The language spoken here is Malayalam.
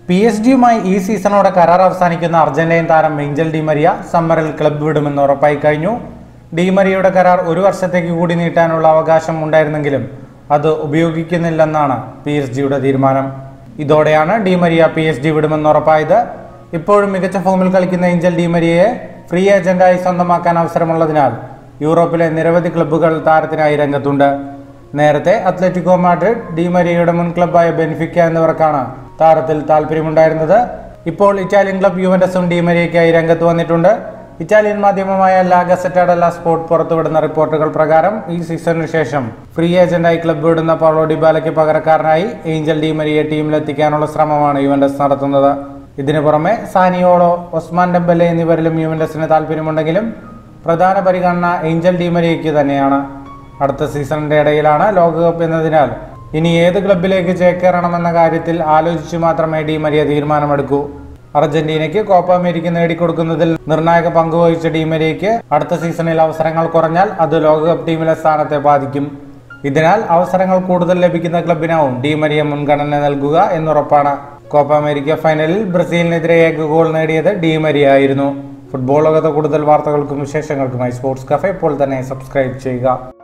പി എസ് ഡിയുമായി ഈ സീസണോടെ കരാർ അവസാനിക്കുന്ന അർജന്റീൻ താരം ഏഞ്ചൽ ഡിമരിയ സമ്മറിൽ ക്ലബ്ബ് വിടുമെന്ന് ഉറപ്പായി കഴിഞ്ഞു ഡിമരിയയുടെ കരാർ ഒരു വർഷത്തേക്ക് കൂടി നീട്ടാനുള്ള അവകാശം ഉണ്ടായിരുന്നെങ്കിലും അത് ഉപയോഗിക്കുന്നില്ലെന്നാണ് പി എസ് ജിയുടെ തീരുമാനം ഇതോടെയാണ് ഡിമരിയ പി എസ് ഡി വിടുമെന്ന് ഉറപ്പായത് ഇപ്പോഴും മികച്ച ഫോമിൽ കളിക്കുന്ന ഏഞ്ചൽ ഡിമരിയയെ ഫ്രീ ഏജന്റായി സ്വന്തമാക്കാൻ അവസരമുള്ളതിനാൽ യൂറോപ്പിലെ നിരവധി ക്ലബ്ബുകൾ താരത്തിനായി രംഗത്തുണ്ട് നേരത്തെ അത്ലറ്റിക്കോ മാഡ്രിഡ് ഡിമരിയയുടെ മുൻ ക്ലബ്ബായ ബെൻഫിക്ക എന്നിവർക്കാണ് താരത്തിൽ താല്പര്യമുണ്ടായിരുന്നത് ഇപ്പോൾ ഇറ്റാലിയൻ ക്ലബ് യുവന്റസും ഡിമരിയയ്ക്കായി രംഗത്ത് വന്നിട്ടുണ്ട് ഇറ്റാലിയൻ മാധ്യമമായ ലാഗസെറ്റാഡല്ല സ്പോർട്ട് പുറത്തുവിടുന്ന റിപ്പോർട്ടുകൾ പ്രകാരം ഈ സീസണിന് ശേഷം ഫ്രീ ഏജന്റായി ക്ലബ്ബ് വിടുന്ന പൗളോ ഡിബാലയ്ക്ക് പകരക്കാരനായി ഏഞ്ചൽ ഡിമരിയെ ടീമിലെത്തിക്കാനുള്ള ശ്രമമാണ് യുവന്റസ് നടത്തുന്നത് ഇതിനു പുറമെ സാനിയോളോ ഒസ്മാൻ ഡെമ്പലെ എന്നിവരിലും യുവന്റസിന് താല്പര്യമുണ്ടെങ്കിലും പ്രധാന പരിഗണന ഏഞ്ചൽ ഡിമരിയയ്ക്ക് തന്നെയാണ് അടുത്ത സീസണിന്റെ ഇടയിലാണ് ലോകകപ്പ് എന്നതിനാൽ ഇനി ഏത് ക്ലബിലേക്ക് ചേക്കേറണമെന്ന കാര്യത്തിൽ ആലോചിച്ചു മാത്രമേ ഡി മരിയ തീരുമാനമെടുക്കൂ അർജന്റീനയ്ക്ക് കോപ്പ അമേരിക്ക നേടിക്കൊടുക്കുന്നതിൽ നിർണായക പങ്കുവഹിച്ച ഡി മരിയയ്ക്ക് അടുത്ത സീസണിൽ അവസരങ്ങൾ കുറഞ്ഞാൽ അത് ലോകകപ്പ് ടീമിലെ സ്ഥാനത്തെ ബാധിക്കും ഇതിനാൽ അവസരങ്ങൾ കൂടുതൽ ലഭിക്കുന്ന ക്ലബിനാവും ഡി മരിയ മുൻഗണന നൽകുക എന്നുറപ്പാണ് കോപ്പ അമേരിക്ക ഫൈനലിൽ ബ്രസീലിനെതിരെ ഏക ഗോൾ നേടിയത് ഡി മരിയ ആയിരുന്നു ഫുട്ബോൾ ലോകത്തെ കൂടുതൽ വാർത്തകൾക്കും വിശേഷങ്ങൾക്കുമായി സ്പോർട്സ് കഫേ ഇപ്പോൾ തന്നെ സബ്സ്ക്രൈബ് ചെയ്യുക